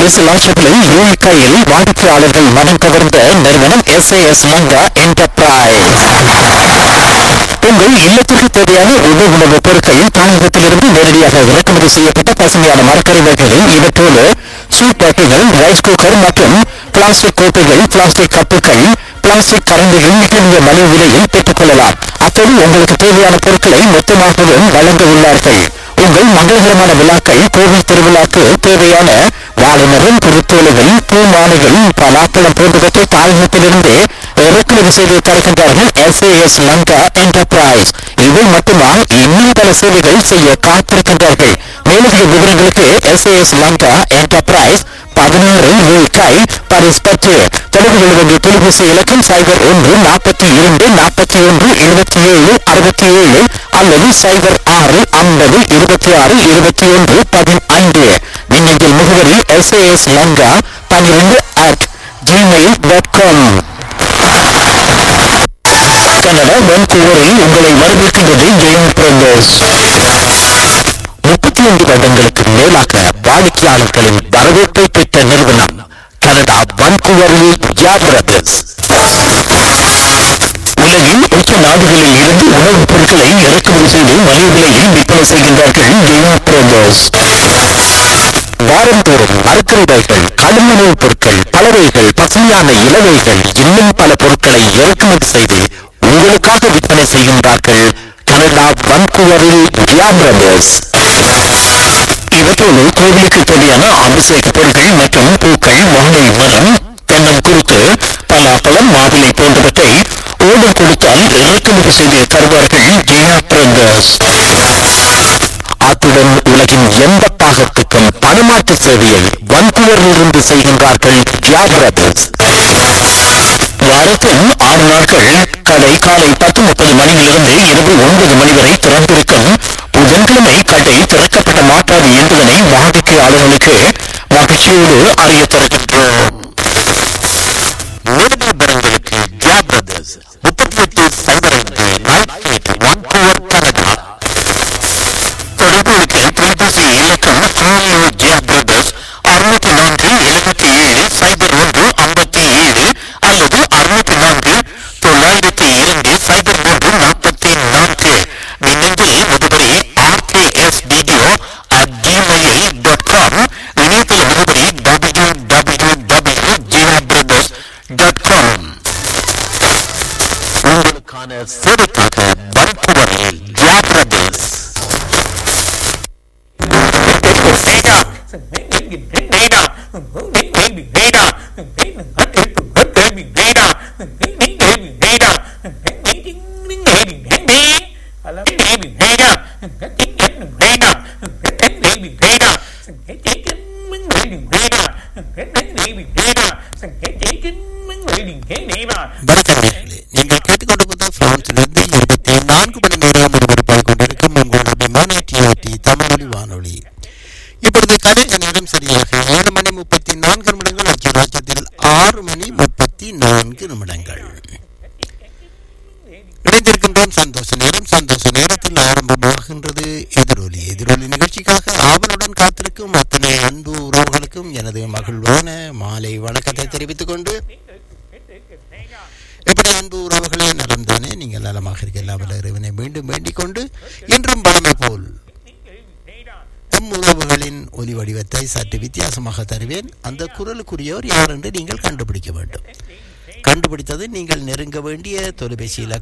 பரிசு லாட்சங்களை யூனிக்காயில் வாடிக்கையாளர்கள் மனம் கவர்ந்த நிறுவனம் எஸ்ஏஎஸ் மங்கா என்டர்பிரைஸ் உங்கள் இல்லத்திற்கு தேவையான உணவு உணவுப் பொருட்கள் தாயகத்திலிருந்து நேரடியாக இறக்குமதி செய்யப்பட்ட பசுமையான மரக்கறி வகைகள் இவற்றோடு சூப் பேக்குகள் ரைஸ் குக்கர் மற்றும் பிளாஸ்டிக் கோப்பைகள் பிளாஸ்டிக் கப்புகள் பிளாஸ்டிக் கரண்டிகள் மிக மிக மலிவு விலையில் பெற்றுக் கொள்ளலாம் அத்தோடு உங்களுக்கு தேவையான பொருட்களை மொத்தமாகவும் வழங்க உள்ளார்கள் உங்கள் மங்களகரமான விழாக்கள் கோவில் திருவிழாக்கு தேவையான வாழைமரம் பொருட்தோலைகள் பூமாலைகள் பலாப்பழம் போன்றவற்றை தாயகத்திலிருந்து இறக்குமதி செய்து தருகின்றார்கள் எஸ்ஏஎஸ் லங்கா என்டர்பிரைஸ் இவை மட்டுமா இன்னும் பல சேவைகள் செய்ய காத்திருக்கின்றார்கள் மேலதிக விவரங்களுக்கு எஸ்ஏஎஸ் லங்கா என்டர்பிரைஸ் பதினாறு ரூபாய் பரிஸ் பத்து தொடர்பு கொள்ள வேண்டிய தொலைபேசி இலக்கம் சைபர் ஒன்று நாற்பத்தி இரண்டு நாற்பத்தி ஒன்று இருபத்தி ஏழு அறுபத்தி ஏழு அல்லது சைபர் ஆறு ஐம்பது இருபத்தி ஆறு இருபத்தி ஒன்று பதினைந்து மின்னஞ்சல் முகவரி எஸ்ஏஎஸ் லங்கா பன்னிரண்டு at Gmail dot com Canada வென்கூவரில் உங்களை வரவேற்கின்றது ஜெயம் பிரதர்ஸ் முப்பத்தி ஐந்து வருடங்களுக்கு மேலாக வாடிக்கையாளர்களின் வரவேற்பை பெற்ற நிறுவனம் கனடா வான்கூவரில் ஜா பிரதர்ஸ் உலகின் உச்ச நாடுகளில் இருந்து உணவுப் பொருட்களை இறக்குமதி செய்து மலிவு விலையில் விற்பனை செய்கின்றார்கள் ஜெயா பிரதர்ஸ் வாரந்தோறும் மரக்கறிவைகள் கடும் உணவுப் பொருட்கள் பலவைகள் பசுமையான இலவைகள் இன்னும் பல பொருட்களை இறக்குமதி செய்து உங்களுக்காக விற்பனை செய்கின்றார்கள் கனடா வன்கூவரில் ஜியா பிரதர்ஸ் இவற்றோடு கோவிலுக்கு தேவையான அபிஷேக பொருட்கள் மற்றும் பூக்கள் வாழை மரம் தென்னம் குருத்து பலாப்பழம் மாவிலை போன்றவற்றை ஓடம் கொடுத்தால் இறக்குமதி செய்து தருவார்கள் ஜியா பிரதர்ஸ் அத்துடன் உலகின் எந்த பாகத்துக்கும் பணமாற்று சேவையை வன்கூவரிலிருந்து செய்கின்றார்கள் ஜியா பிரதர்ஸ் வாரத்தில் ஆறு நாட்கள் கடை காலை பத்து முப்பது மணியிலிருந்து இரவு ஒன்பது மணி வரை திறந்திருக்கும் புதன்கிழமை கடை திறக்கப்பட மாட்டாது என்பதனை வாடிக்கையாளர்களுக்கு மகிழ்ச்சியோடு அறிய தருகின்றோம் மேலும் விவரங்களுக்கு ஜியா பிரதர்ஸ் முப்பத்தி எட்டு சைபர் ஐந்து நாய்க்கு வான்கூவர் கனடா தொடர்புகளுக்கு தொலைபேசி இலக்கம் ஆலியோ ஜியா பிரதர்ஸ் அறுநூத்தி நான்கு எழுபத்தி ஏழு சைபர் ஒன்று ஐம்பத்தி ஏழு அல்லது அறுநூத்தி நான்கு தொள்ளாயிரத்தி இரண்டு சைபர் மூன்று நாற்பத்தி நான்கு மின்னஞ்சல் முகவரி RKS video at Gmail dot com இணையதள முகவரி W W W Jiya brothers dot com உங்களுக்கான சேவைக்காக வன்கூவரில் ஜியா பிரதர்ஸ் வணக்கம் நேயர்களே. நீங்கள் கேட்டுக்கொண்டிருப்பது பிரான்சிலிருந்து இருபத்தி நான்கு மணி நேரம் ஒருவருப்பாய் கொண்டிருக்கும் உங்களுடைய விமான டிஆர்டி தமிழொலி வானொலி இப்பொழுது கலைஞ நேரம் சரியாக ஏழு மணி முப்பத்தி நான்கு நிமிடங்கள் அச்சு ராஜ்யத்தில் ஆறு மணி முப்பத்தி நான்கு நிமிடங்கள் இணைந்திருக்கின்றோம் சந்தோஷ நேரம் சந்தோஷ நேரத்தில் ஆரம்பமாகின்றது எதிரொலி எதிரொலி நிகழ்ச்சிக்காக ஆவலுடன் காத்திருக்கும் அத்தனை அன்பு உறவுகளுக்கும் எனது மகிழ்வான மாலை வணக்கத்தை தெரிவித்துக் கொண்டு எப்படி அன்பு உறவுகளே நலம் தானே நீங்கள் நலமாக இருக்கலாம் இறைவனை மீண்டும் வேண்டிக் கொண்டு இன்றும் பழமை போல் எம் உறவுகளின் ஒலி வடிவத்தை சற்று வித்தியாசமாக தருவேன் அந்த குரலுக்குரியவர் யார் என்று நீங்கள் கண்டுபிடிக்க வேண்டும் கண்டுபிடித்தது நீங்கள் நெருங்க வேண்டிய தொலைபேசி இலக்கம்